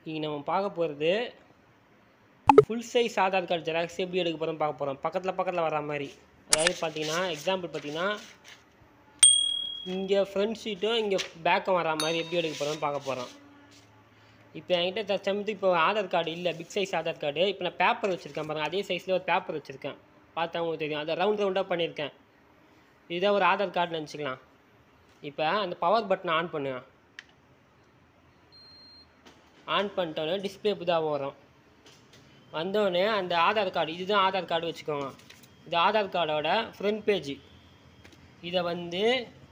இங்கே நம்ம பார்க்க போகிறது full size Aadhaar card xerox எப்படி எடுக்க போகிறோம் பார்க்க போகிறோம் பக்கத்தில் பக்கத்தில் வர மாதிரி அதாவது பார்த்தீங்கன்னா எக்ஸாம்பிள் பார்த்தீங்கன்னா இங்கே ஃப்ரண்ட் சீட்டும் இங்கே பேக்கும் வர மாதிரி எப்படி எடுக்க போகிறோம் பார்க்க போகிறோம் இப்போ என்கிட்ட தற்சமயத்துக்கு இப்போ ஆதார் கார்டு இல்லை பிக் சைஸ் ஆதார் கார்டு இப்போ நான் பேப்பர் வச்சுருக்கேன் பாருங்கள் அதே சைஸில் ஒரு பேப்பர் வச்சுருக்கேன் பார்த்தா உங்களுக்கு தெரியும் அதை ரவுண்ட் ரவுண்டாக பண்ணியிருக்கேன் இதுதான் ஒரு ஆதார் கார்டுன்னு நினச்சிக்கலாம் இப்போ அந்த பவர் பட்டனை ஆன் பண்ணுங்க ஆன் பண்ணிட்டோன்னே டிஸ்பிளே புதாக வரும் வந்தோடனே அந்த ஆதார் கார்டு இதுதான் ஆதார் கார்டு வச்சுக்கோங்க இது ஆதார் கார்டோட ஃப்ரண்ட் பேஜ் இதை வந்து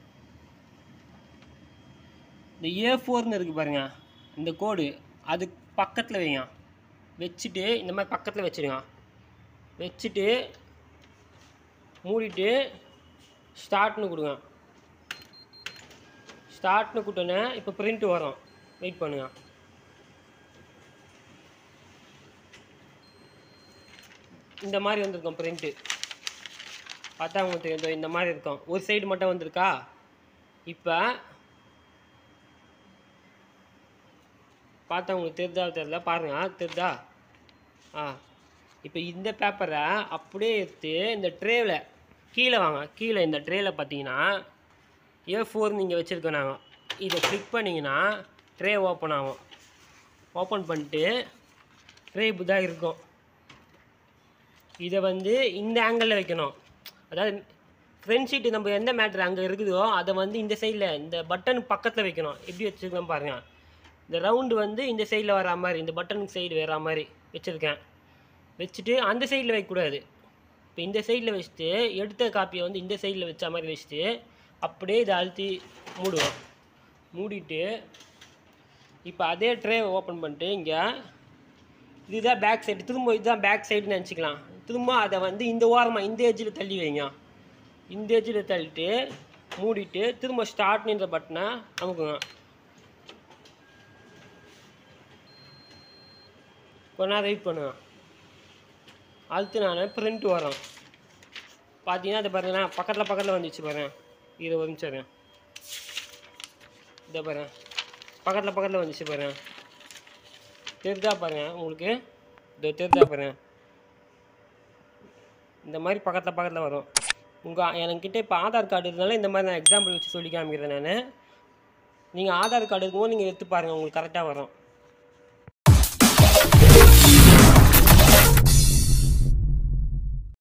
இந்த ஏ ஃபோர்னு இருக்குது பாருங்க இந்த கோடு அது பக்கத்தில் வைங்க வச்சுட்டு இந்த மாதிரி பக்கத்தில் வச்சுடுங்க வச்சுட்டு மூடிட்டு ஸ்டார்ட்னு கொடுங்க ஸ்டார்ட்னு கொடுத்தோன்னே இப்போ பிரிண்ட் வரும் வெயிட் பண்ணுங்க இந்த மாதிரி வந்திருக்கும் பிரிண்ட்டு பார்த்தா உங்களுக்கு தெரியும் இதோ இந்த மாதிரி இருக்கும் ஒரு சைடு மட்டும் வந்திருக்கா இப்போ பார்த்தா உங்களுக்கு தெரிதா தெரில பாருங்க தெரிதா ஆ இப்போ இந்த பேப்பரை அப்படியே எடுத்து இந்த ட்ரேவில் கீழே வாங்க கீழே இந்த ட்ரேயில் பார்த்தீங்கன்னா ஏ ஃபோர் நீங்கள் வச்சுருக்கோம் நாங்கள் இதை கிளிக் பண்ணிங்கன்னா ட்ரே ஓப்பன் ஆகும் ஓப்பன் பண்ணிட்டு ட்ரே இப்படி தான் இருக்கும் இதை வந்து இந்த ஆங்கிளில் வைக்கணும் அதாவது ஃப்ரண்ட் சீட்டு நம்ம எந்த மேட்ரு அங்கே இருக்குதோ அதை வந்து இந்த சைடில் இந்த பட்டன் பக்கத்தில் வைக்கணும் எப்படி வச்சுருக்கோம் பாருங்கள் இந்த ரவுண்டு வந்து இந்த சைடில் வரா மாதிரி இந்த பட்டன் சைடு வரா மாதிரி வச்சுருக்கேன் வச்சுட்டு அந்த சைடில் வைக்கக்கூடாது இப்போ இந்த சைடில் வச்சுட்டு எடுத்த காப்பியை வந்து இந்த சைடில் வச்ச மாதிரி வச்சுட்டு அப்படியே இதை அழுத்தி மூடுவோம் மூடிட்டு இப்போ அதே ட்ரே ஓப்பன் பண்ணிட்டு இங்கே இதுதான் பேக் சைடு திரும்ப இதுதான் பேக் சைடுன்னு நினச்சிக்கலாம் திரும்ப அதை வந்து இந்த ஓரமாக இந்த எஜ்ஜில் தள்ளி வைங்க இந்த எஜ்ஜில் தள்ளிட்டு மூடிட்டு திரும்ப ஸ்டார்ட்ன்ற பட்டனை அமுக்குங்க கொஞ்ச நேரம் வெயிட் பண்ணுங்க அடுத்து நான் பிரிண்ட் வரும் பார்த்தீங்கன்னா அதை பாருங்க பக்கத்தில் பக்கத்தில் வந்துச்சு பாருங்க இது ஒரு நிமிஷம் இருங்க. இதை பாருங்க பக்கத்தில் பக்கத்தில் வந்துச்சு பாருங்க தெரிதா பாருங்க உங்களுக்கு இதோ தெரிதா பாருங்க இந்த மாதிரி பக்கத்தில் பக்கத்தில் வரும் உங்கள் என்கிட்ட இப்போ ஆதார் கார்டு இருந்தாலும் இந்த மாதிரி நான் எக்ஸாம்பிள் வச்சு சொல்லி காமிக்கிறேன் நான் நீங்கள் ஆதார் கார்டு இருக்கும்போது நீங்கள் எடுத்து பாருங்கள் உங்களுக்கு கரெக்டாக வரும்